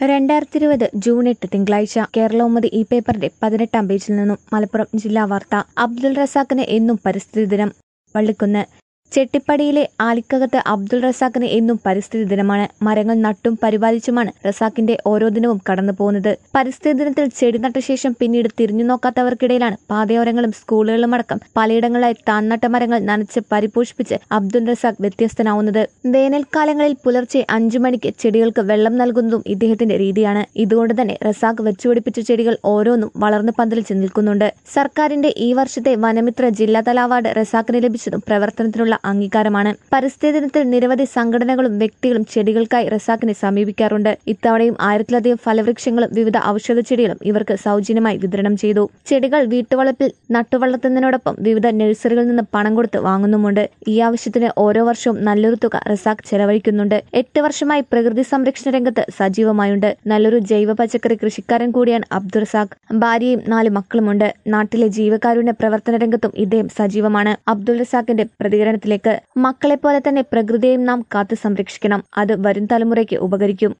രണ്ടായിരത്തി ഇരുപത് ജൂൺ എട്ട് തിങ്കളാഴ്ച കേരളൗമതി ഈ പേപ്പറിന്റെ പതിനെട്ടാം പേജിൽ നിന്നും മലപ്പുറം ജില്ലാ വാർത്ത അബ്ദുൾ റസാഖിന് എന്നും പരിസ്ഥിതി ദിനം വള്ളിക്കുന്ന് ചെട്ടിപ്പടിയിലെ ആലിക്കകത്ത് അബ്ദുൾ റസാഖിന് എന്നും പരിസ്ഥിതി ദിനമാണ് മരങ്ങൾ നട്ടും പരിപാലിച്ചുമാണ് റസാഖിന്റെ ഓരോ ദിനവും കടന്നു പോകുന്നത് പരിസ്ഥിതി ദിനത്തിൽ ചെടി നട്ട ശേഷം പിന്നീട് തിരിഞ്ഞു നോക്കാത്തവർക്കിടയിലാണ് പാതയോരങ്ങളും സ്കൂളുകളും അടക്കം പലയിടങ്ങളിലായി താന്നട്ട മരങ്ങൾ നനച്ച് പരിപോഷിപ്പിച്ച് അബ്ദുൾ റസാഖ് വ്യത്യസ്തനാവുന്നത് വേനൽക്കാലങ്ങളിൽ പുലർച്ചെ അഞ്ചു മണിക്ക് ചെടികൾക്ക് വെള്ളം നൽകുന്നതും ഇദ്ദേഹത്തിന്റെ രീതിയാണ് ഇതുകൊണ്ട് തന്നെ റസാഖ് വെച്ചുപിടിപ്പിച്ച ചെടികൾ ഓരോന്നും വളർന്ന് പന്തലിച്ച് നിൽക്കുന്നുണ്ട് സർക്കാരിന്റെ ഈ വർഷത്തെ വനമിത്ര ജില്ലാതല അവാർഡ് റസാഖിന് ലഭിച്ചതും പ്രവർത്തനത്തിനുള്ള അംഗീകാരമാണ് പരിസ്ഥിതി ദിനത്തിൽ നിരവധി സംഘടനകളും വ്യക്തികളും ചെടികൾക്കായി റസാഖിനെ സമീപിക്കാറുണ്ട് ഇത്തവണയും ആയിരത്തിലധികം ഫലവൃക്ഷങ്ങളും വിവിധ ഔഷധ ചെടികളും ഇവർക്ക് സൗജന്യമായി വിതരണം ചെയ്തു ചെടികൾ വീട്ടുവളപ്പിൽ നട്ടുവളർത്തുന്നതിനോടൊപ്പം വിവിധ നഴ്സറികളിൽ നിന്ന് പണം കൊടുത്ത് വാങ്ങുന്നുമുണ്ട് ഈ ആവശ്യത്തിന് ഓരോ വർഷവും നല്ലൊരു തുക റസാഖ് ചെലവഴിക്കുന്നുണ്ട് എട്ട് വർഷമായി പ്രകൃതി സംരക്ഷണ രംഗത്ത് സജീവമായുണ്ട് നല്ലൊരു ജൈവ പച്ചക്കറി കൃഷിക്കാരൻ കൂടിയാണ് അബ്ദുൾ റസാഖ് ഭാര്യയും നാല് മക്കളുമുണ്ട് നാട്ടിലെ ജീവകാരുണ്യ പ്രവർത്തന രംഗത്തും ഇദ്ദേഹം സജീവമാണ് അബ്ദുൾ റസാഖിന്റെ പ്രതികരണത്തിലേക്ക് മക്കളെപ്പോലെ തന്നെ പ്രകൃതിയെയും നാം കാത്തു സംരക്ഷിക്കണം അത് വരും തലമുറയ്ക്ക് ഉപകരിക്കും